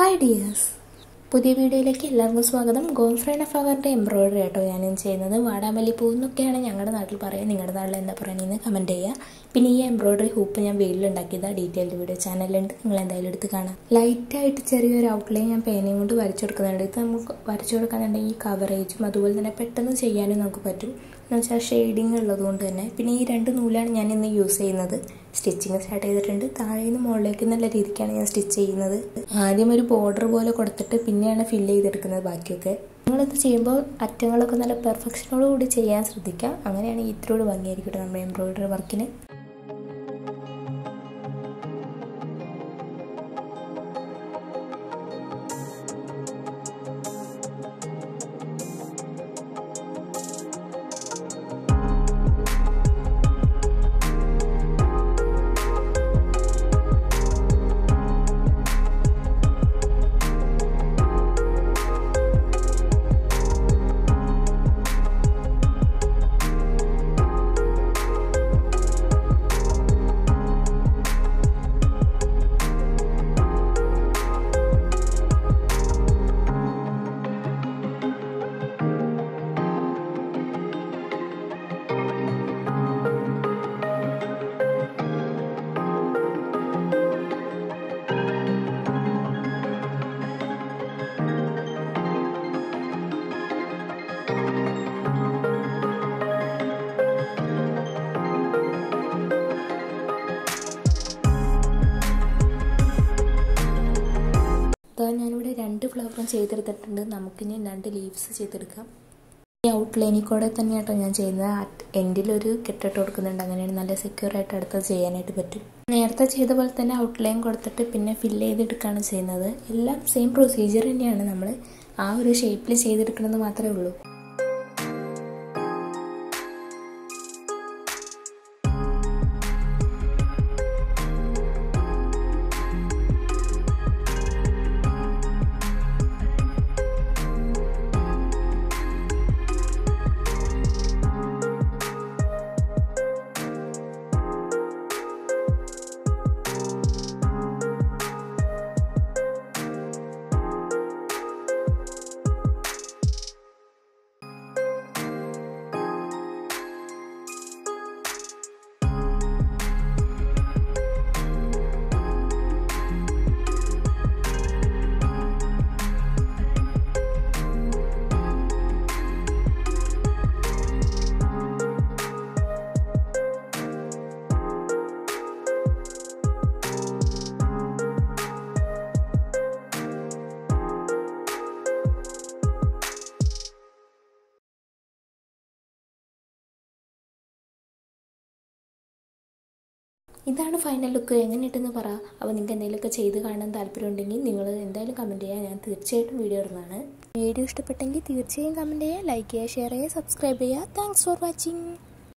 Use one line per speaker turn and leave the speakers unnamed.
hi dears പുതിയ വീഡിയോയിലേക്ക് എല്ലാവർക്കും സ്വാഗതം ഗോംഫ്രൈൻ ഫവറിൻ്റെ എംബ്രോയിഡറി ആട്ടോ ഞാനും ചെയ്യുന്നത് വാടാമല്ലി പൂ എന്നൊക്കെയാണ് ഞങ്ങളുടെ നാട്ടിൽ പറയുക നിങ്ങളുടെ നാട്ടിൽ എന്താ പറയുന്നതെന്ന് കമൻറ്റ് ചെയ്യുക പിന്നെ ഈ എംബ്രോയിഡറി ഹൂപ്പ് ഞാൻ വെയിലുണ്ടാക്കിയതാണ് ഡീറ്റെയിൽഡ് വീഡിയോ ചാനലുണ്ട് നിങ്ങൾ എന്തായാലും എടുത്ത് കാണാം ലൈറ്റായിട്ട് ചെറിയൊരു ഔട്ട്ലൈൻ ഞാൻ പേനയും കൊണ്ട് വരച്ചു കൊടുക്കുന്നുണ്ട് ഇത് നമുക്ക് വരച്ചു കൊടുക്കാനുണ്ടെങ്കിൽ കവറേജും അതുപോലെ തന്നെ പെട്ടെന്ന് ചെയ്യാനും നമുക്ക് പറ്റും എന്ന് വെച്ചാൽ ഷെയ്ഡിങ് ഉള്ളതുകൊണ്ട് തന്നെ പിന്നെ ഈ രണ്ട് നൂലാണ് ഞാൻ ഇന്ന് യൂസ് ചെയ്യുന്നത് സ്റ്റിച്ചിങ് സ്റ്റാർട്ട് ചെയ്തിട്ടുണ്ട് താഴെ നിന്ന് മുകളിലേക്ക് നല്ല രീതിക്കാണ് ഞാൻ സ്റ്റിച്ച് ചെയ്യുന്നത് ആദ്യം ഒരു ബോർഡർ പോലെ കൊടുത്തിട്ട് പിന്നെയാണ് ഫില്ല് ചെയ്തെടുക്കുന്നത് ബാക്കിയൊക്കെ നിങ്ങളിത് ചെയ്യുമ്പോൾ അറ്റങ്ങളൊക്കെ നല്ല പെർഫെക്ഷനോട് കൂടി ചെയ്യാൻ ശ്രദ്ധിക്കുക അങ്ങനെയാണ് ഇത്രയോട് ഭംഗിയായിരിക്കും നമ്മുടെ എംബ്രോയിഡറി വർക്കിന് ഇതാ ഞാനിവിടെ രണ്ട് ഫ്ലവറും ചെയ്തെടുത്തിട്ടുണ്ട് നമുക്കിനി രണ്ട് ലീവ്സ് ചെയ്തെടുക്കാം ഈ ഔട്ട്ലൈനിൽ കൂടെ തന്നെയാട്ടോ ഞാൻ ചെയ്യുന്നത് എൻഡിലൊരു കെട്ടിട്ട് കൊടുക്കുന്നുണ്ട് അങ്ങനെയാണ് നല്ല സെക്യൂർ ആയിട്ട് അടുത്തത് ചെയ്യാനായിട്ട് പറ്റും നേരത്തെ ചെയ്ത പോലെ തന്നെ ഔട്ട്ലൈൻ കൊടുത്തിട്ട് പിന്നെ ഫില്ല് ചെയ്തെടുക്കുകയാണ് ചെയ്യുന്നത് എല്ലാം സെയിം പ്രൊസീജിയർ തന്നെയാണ് നമ്മൾ ആ ഒരു ഷേപ്പിൽ ചെയ്തെടുക്കണമെന്ന് മാത്രമേ ഉള്ളൂ ഇതാണ് ഫൈനൽ ലുക്ക് എങ്ങനെയിട്ടെന്ന് പറ അപ്പോൾ നിങ്ങൾക്ക് എന്തെങ്കിലുമൊക്കെ ചെയ്ത് കാണാൻ താല്പര്യമുണ്ടെങ്കിൽ നിങ്ങൾ എന്തായാലും കമൻറ്റ് ചെയ്യുക ഞാൻ തീർച്ചയായിട്ടും വീഡിയോ ഇടുന്നതാണ് വീഡിയോ ഇഷ്ടപ്പെട്ടെങ്കിൽ തീർച്ചയായും കമൻറ്റ് ചെയ്യുക ലൈക്ക് ചെയ്യുക ഷെയർ ചെയ്യുക സബ്സ്ക്രൈബ് ചെയ്യുക താങ്ക്സ് ഫോർ വാച്ചിങ്